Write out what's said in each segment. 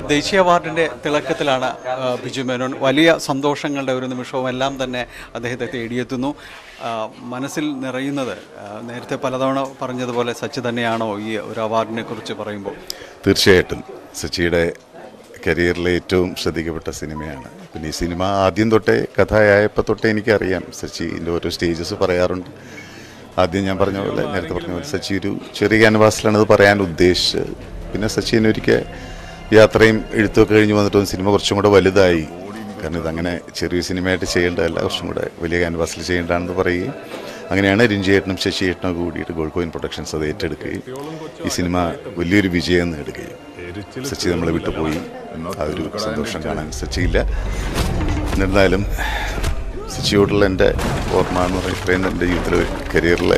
ദേശീയ അവാർഡിൻ്റെ തിളക്കത്തിലാണ് ആ, ബിജു മേനോൻ വലിയ സന്തോഷങ്ങളുടെ ഒരു നിമിഷവും എല്ലാം തന്നെ അദ്ദേഹത്തെ തേടിയെത്തുന്നു ആ, മനസ്സിൽ നിറയുന്നത് ആ, നേരത്തെ പലതവണ പറഞ്ഞതുപോലെ സച്ചി തന്നെയാണോ ഈ ഒരു അവാർഡിനെ കുറിച്ച് പറയുമ്പോൾ തീർച്ചയായിട്ടും സച്ചിയുടെ കരിയറിലെ ഏറ്റവും ശ്രദ്ധിക്കപ്പെട്ട സിനിമയാണ് പിന്നെ ഈ സിനിമ ആദ്യം തൊട്ടേ കഥയായപ്പോൾ തൊട്ടേ എനിക്കറിയാം സച്ചിൻ്റെ ഓരോ സ്റ്റേജസ് പറയാറുണ്ട് ആദ്യം ഞാൻ പറഞ്ഞ പോലെ നേരത്തെ പറഞ്ഞ പോലെ സച്ചി ഒരു ചെറിയ ക്യാൻവാസിലാണ് ഇത് പറയാൻ ഉദ്ദേശിച്ചത് പിന്നെ സച്ചിൻ ഒരിക്കൽ യാത്രയും എഴുത്തൊക്കെ കഴിഞ്ഞ് വന്നിട്ടും സിനിമ കുറച്ചും കൂടെ വലുതായി കാരണം ഇതങ്ങനെ ചെറിയ സിനിമയായിട്ട് ചെയ്യേണ്ടതല്ല കുറച്ചും കൂടെ വലിയ ക്യാൻവാസിൽ ചെയ്യേണ്ടതാണെന്ന് പറയുകയും അങ്ങനെയാണ് രഞ്ജിയേട്ടനും ശശിയേട്ടനും കൂടിയിട്ട് ഗോൾഡ് കോയിൻ പ്രൊഡക്ഷൻസ് അത് ഏറ്റെടുക്കുകയും ഈ സിനിമ വലിയൊരു വിജയം നേടുകയും സച്ചി നമ്മളെ വിട്ടുപോയി ആ ഒരു സന്തോഷം കാണാൻ സച്ചിയില്ല എന്നിരുന്നാലും സച്ചിയോടുള്ള എൻ്റെ ഓർമ്മ എന്ന് പറയുന്നത് ഇത്രയും എൻ്റെ ജീവിതത്തിലെ കരിയറിലെ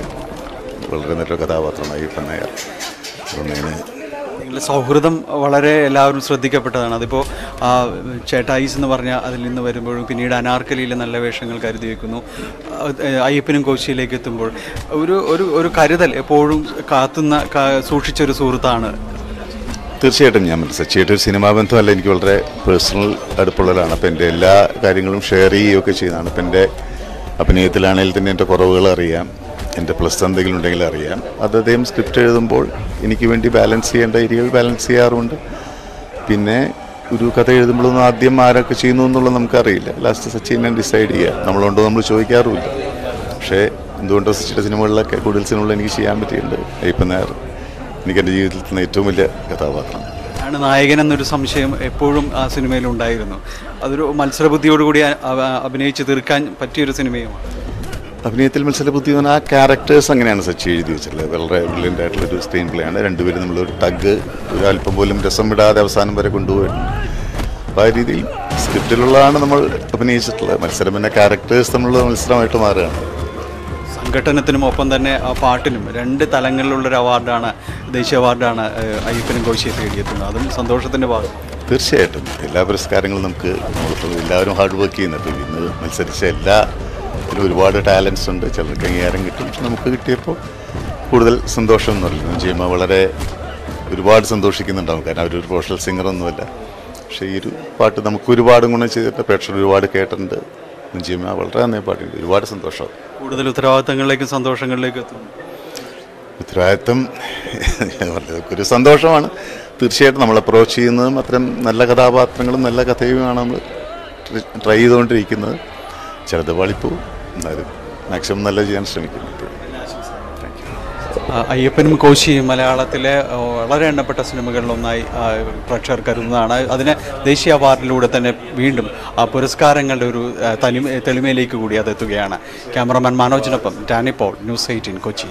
വളരെ നല്ലൊരു കഥാപാത്രമായി പന്നയാർ അതുകൊണ്ടതിന് നിങ്ങളുടെ സൗഹൃദം വളരെ എല്ലാവരും ശ്രദ്ധിക്കപ്പെട്ടതാണ് അതിപ്പോൾ ആ, ചേട്ടായിസ് എന്ന് പറഞ്ഞ അതിൽ നിന്ന് വരുമ്പോഴും പിന്നീട് അനാർക്കലിയിലെ നല്ല വേഷങ്ങൾ കരുതി വെക്കുന്നു ആ, അയ്യപ്പനും കോശിയിലേക്ക് എത്തുമ്പോൾ ഒരു ഒരു ഒരു കരുതൽ എപ്പോഴും കാത്തുന്ന കാ- സൂക്ഷിച്ചൊരു സുഹൃത്താണ് തീർച്ചയായിട്ടും ഞാൻ സച്ചിയായിട്ട് ഒരു സിനിമാ ബന്ധമല്ല എനിക്ക് വളരെ പേഴ്സണൽ അടുപ്പുള്ളതാണ് അപ്പം എൻ്റെ എല്ലാ കാര്യങ്ങളും ഷെയർ ചെയ്യുകയൊക്കെ ചെയ്യുന്നതാണ് അപ്പം എൻ്റെ അഭിനയത്തിലാണെങ്കിൽ തന്നെ എൻ്റെ കുറവുകൾ അറിയാം എൻ്റെ പ്ലസ് എന്തെങ്കിലും ഉണ്ടെങ്കിൽ അറിയാം അത് അദ്ദേഹം സ്ക്രിപ്റ്റ് എഴുതുമ്പോൾ എനിക്ക് വേണ്ടി ബാലൻസ് ചെയ്യേണ്ട ഏരിയകൾ ബാലൻസ് ചെയ്യാറുണ്ട് പിന്നെ ഒരു കഥ എഴുതുമ്പോഴൊന്നും ആദ്യം ആരൊക്കെ ചെയ്യുന്നു എന്നുള്ളത് നമുക്കറിയില്ല ലാസ്റ്റ് സച്ചിനെ ഡിസൈഡ് ചെയ്യുക നമ്മളുണ്ടോ നമ്മൾ ചോദിക്കാറുമില്ല പക്ഷേ എന്തുകൊണ്ടോ സച്ചിയുടെ സിനിമകളിലൊക്കെ കൂടുതൽ സിനിമകൾ എനിക്ക് ചെയ്യാൻ പറ്റിയിട്ടുണ്ട് അയ്യപ്പൻ നായർ എനിക്ക് എൻ്റെ ജീവിതത്തിൽ തന്നെ ഏറ്റവും വലിയ കഥാപാത്രം ആണ് നായകൻ എന്നൊരു സംശയം എപ്പോഴും ആ സിനിമയിൽ ഉണ്ടായിരുന്നു അതൊരു മത്സരബുദ്ധിയോടുകൂടി അ- അവ- അഭിനയിച്ച് തീർക്കാൻ പറ്റിയൊരു സിനിമയുമാണ് അഭിനയത്തിൽ മത്സരബുദ്ധി എന്ന് പറഞ്ഞാൽ ആ ക്യാരക്ടേഴ്സ് അങ്ങനെയാണ് സച്ചി എഴുതി വെച്ചിട്ടുള്ളത് വളരെ ബ്രില്യൻ്റ് ആയിട്ടുള്ളൊരു സ്ക്രീൻ പ്ലേ ആണ് രണ്ടുപേരും നമ്മളൊരു ടഗ് ഒരു അല്പം പോലും രസം വിടാതെ അവസാനം വരെ കൊണ്ടുപോയിട്ടുണ്ട് അപ്പോൾ ആ രീതിയിൽ സ്ക്രിപ്റ്റിലുള്ളതാണ് നമ്മൾ അഭിനയിച്ചിട്ടുള്ളത് മത്സരം പിന്നെ ക്യാരക്ടേഴ്സ് തമ്മിലുള്ള മത്സരമായിട്ട് മാറുകയാണ് സംഘടനത്തിനും ഒപ്പം തന്നെ ആ പാട്ടിനും രണ്ട് തലങ്ങളിലുള്ളൊരു അവാർഡാണ് ദേശീയ അവാർഡാണ് ഏഹ്, അയ്യപ്പനും കോശിയെ തേടിയെത്തുന്നത് അതും സന്തോഷത്തിൻ്റെ ഭാഗം തീർച്ചയായിട്ടും എല്ലാ പുരസ്കാരങ്ങളും നമുക്ക് നമ്മളിപ്പോൾ എല്ലാവരും ഹാർഡ് വർക്ക് ചെയ്യുന്നുണ്ട് ഇന്ന് മത്സരിച്ച എല്ലാ ഇതിലും ഒരുപാട് ടാലൻസ് ഉണ്ട് ചിലർക്ക് അംഗീകാരം കിട്ടും പക്ഷെ നമുക്ക് കിട്ടിയപ്പോൾ കൂടുതൽ സന്തോഷം എന്ന് പറയുന്നത് ചെയ്യുമ്പോൾ വളരെ ഒരുപാട് സന്തോഷിക്കുന്നുണ്ടാവും കാരണം അവരൊരു പ്രൊഫഷണൽ സിംഗറൊന്നുമല്ല പക്ഷേ ഈ ഒരു പാട്ട് നമുക്ക് ഒരുപാട് ഗുണം ചെയ്തിട്ട് പ്രേക്ഷകർ ഒരുപാട് കേട്ടിട്ടുണ്ട് ചെയ്യുമ്പോൾ വളരെ നന്നായി പാട്ടുണ്ട് ഒരുപാട് സന്തോഷം കൂടുതൽ ഉത്തരവാദിത്തങ്ങളിലേക്കും സന്തോഷങ്ങളിലേക്കും എത്തുന്നു ഉത്തരവാദിത്വം ഞാൻ പറഞ്ഞത് ഒരു സന്തോഷമാണ് തീർച്ചയായിട്ടും നമ്മൾ അപ്രോച്ച് ചെയ്യുന്നതും അത്തരം നല്ല കഥാപാത്രങ്ങളും നല്ല കഥയുമാണ് നമ്മൾ ട്രൈ ചെയ്തുകൊണ്ടിരിക്കുന്നത് ചിലത് പാളിപ്പോവും എന്നാലും മാക്സിമം നല്ല ചെയ്യാൻ ശ്രമിക്കുന്നു ഇപ്പോഴും ആ, അയ്യപ്പനും കോശിയും മലയാളത്തിലെ ആ, വളരെ എണ്ണപ്പെട്ട സിനിമകളിലൊന്നായി ആ, പ്രേക്ഷകർ കരുതുന്നതാണ് അതിന് ദേശീയ അവാർഡിലൂടെ തന്നെ വീണ്ടും ആ പുരസ്കാരങ്ങളുടെ ഒരു ആ, തനിമ തെളിമയിലേക്ക് കൂടി അതെത്തുകയാണ് ക്യാമറമാൻ മനോജിനൊപ്പം Danny Paul News Eighteen Kochi